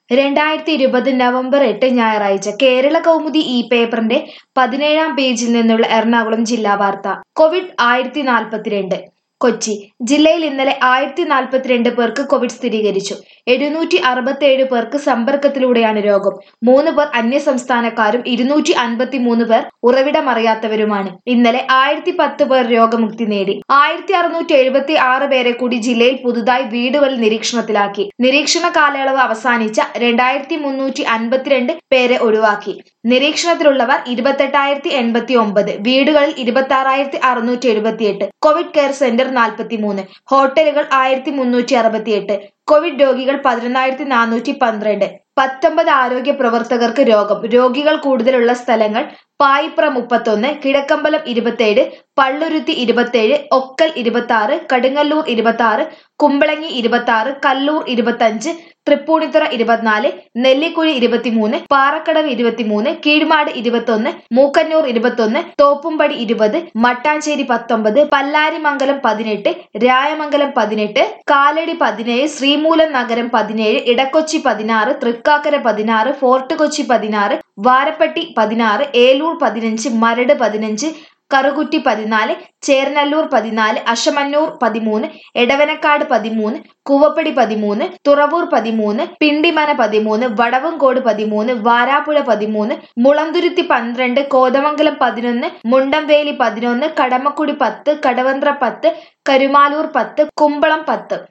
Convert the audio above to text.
രണ്ടായിരത്തി ഇരുപത് നവംബർ എട്ട് ഞായറാഴ്ച കേരള കൗമുദി ഈ പേപ്പറിന്റെ പതിനേഴാം പേജിൽ നിന്നുള്ള എറണാകുളം ജില്ലാ വാർത്ത കോവിഡ് ആയിരത്തി നാൽപ്പത്തിരണ്ട് കൊച്ചി ജില്ലയിൽ ഇന്നലെ ആയിരത്തി നാൽപ്പത്തിരണ്ട് പേർക്ക് കോവിഡ് സ്ഥിരീകരിച്ചു എഴുന്നൂറ്റി അറുപത്തേഴ് പേർക്ക് സമ്പർക്കത്തിലൂടെയാണ് രോഗം മൂന്ന് പേർ അന്യസംസ്ഥാനക്കാരും ഇരുന്നൂറ്റി അൻപത്തി മൂന്ന് പേർ ഉറവിടമറിയാത്തവരുമാണ് ഇന്നലെ ആയിരത്തി പത്ത് പേർ രോഗമുക്തി നേടി ആയിരത്തി അറുന്നൂറ്റി എഴുപത്തി ആറ് പേരെ കൂടി ജില്ലയിൽ പുതുതായി വീടുകളിൽ നിരീക്ഷണത്തിലാക്കി നിരീക്ഷണ കാലയളവ് അവസാനിച്ച രണ്ടായിരത്തി മുന്നൂറ്റി അൻപത്തിരണ്ട് പേരെ ഒഴിവാക്കി നിരീക്ഷണത്തിലുള്ളവർ ഇരുപത്തെട്ടായിരത്തി എൺപത്തി ഒമ്പത് വീടുകളിൽ ഇരുപത്തി ആറായിരത്തി അറുന്നൂറ്റി എഴുപത്തിയെട്ട് കോവിഡ് കെയർ സെന്റർ നാൽപ്പത്തി മൂന്ന് ഹോട്ടലുകൾ ആയിരത്തി മുന്നൂറ്റി അറുപത്തിയെട്ട് കോവിഡ് രോഗികൾ പതിനൊന്നായിരത്തി നാനൂറ്റി പന്ത്രണ്ട് പത്തൊമ്പത് ആരോഗ്യ പ്രവർത്തകർക്ക് രോഗം രോഗികൾ കൂടുതലുള്ള സ്ഥലങ്ങൾ പായിപ്ര മുപ്പത്തൊന്ന് കിഴക്കമ്പലം ഇരുപത്തേഴ് പള്ളുരുത്തി ഇരുപത്തേഴ് ഒക്കൽ ഇരുപത്തി ആറ് കടുങ്ങല്ലൂർ ഇരുപത്തി ആറ് കുമ്പളങ്ങി ഇരുപത്തി ആറ് കല്ലൂർ ഇരുപത്തഞ്ച് തൃപ്പൂണിത്തുറ ഇരുപത്തിനാല് നെല്ലിക്കുഴി ഇരുപത്തിമൂന്ന് പാറക്കടവ് ഇരുപത്തിമൂന്ന് കീഴ്മാട് ഇരുപത്തൊന്ന് മൂക്കന്നൂർ ഇരുപത്തൊന്ന് തോപ്പുംപടി ഇരുപത് മട്ടാഞ്ചേരി പത്തൊമ്പത് പല്ലാരിമംഗലം പതിനെട്ട് രായമംഗലം പതിനെട്ട് കാലടി പതിനേഴ് ശ്രീമൂലം നഗരം പതിനേഴ് ഇടക്കൊച്ചി പതിനാറ് തൃക്കാക്കര പതിനാറ് ഫോർട്ട് കൊച്ചി പതിനാറ് വാരപ്പട്ടി പതിനാറ് ഏലൂർ പതിനഞ്ച് മരട് പതിനഞ്ച് കറുകുറ്റി പതിനാല് ചേർനല്ലൂർ പതിനാല് അശമന്നൂർ പതിമൂന്ന് എടവനക്കാട് പതിമൂന്ന് കൂവപ്പടി പതിമൂന്ന് തുറവൂർ പതിമൂന്ന് പിണ്ടിമന പതിമൂന്ന് വടവങ്കോട് പതിമൂന്ന് വാരാപ്പുഴ പതിമൂന്ന് മുളന്തുരുത്തി പന്ത്രണ്ട് കോതമംഗലം പതിനൊന്ന് മുണ്ടംവേലി പതിനൊന്ന് കടമക്കുടി പത്ത് കടവന്ത്ര പത്ത് കരുമാലൂർ പത്ത് കുമ്പളം പത്ത്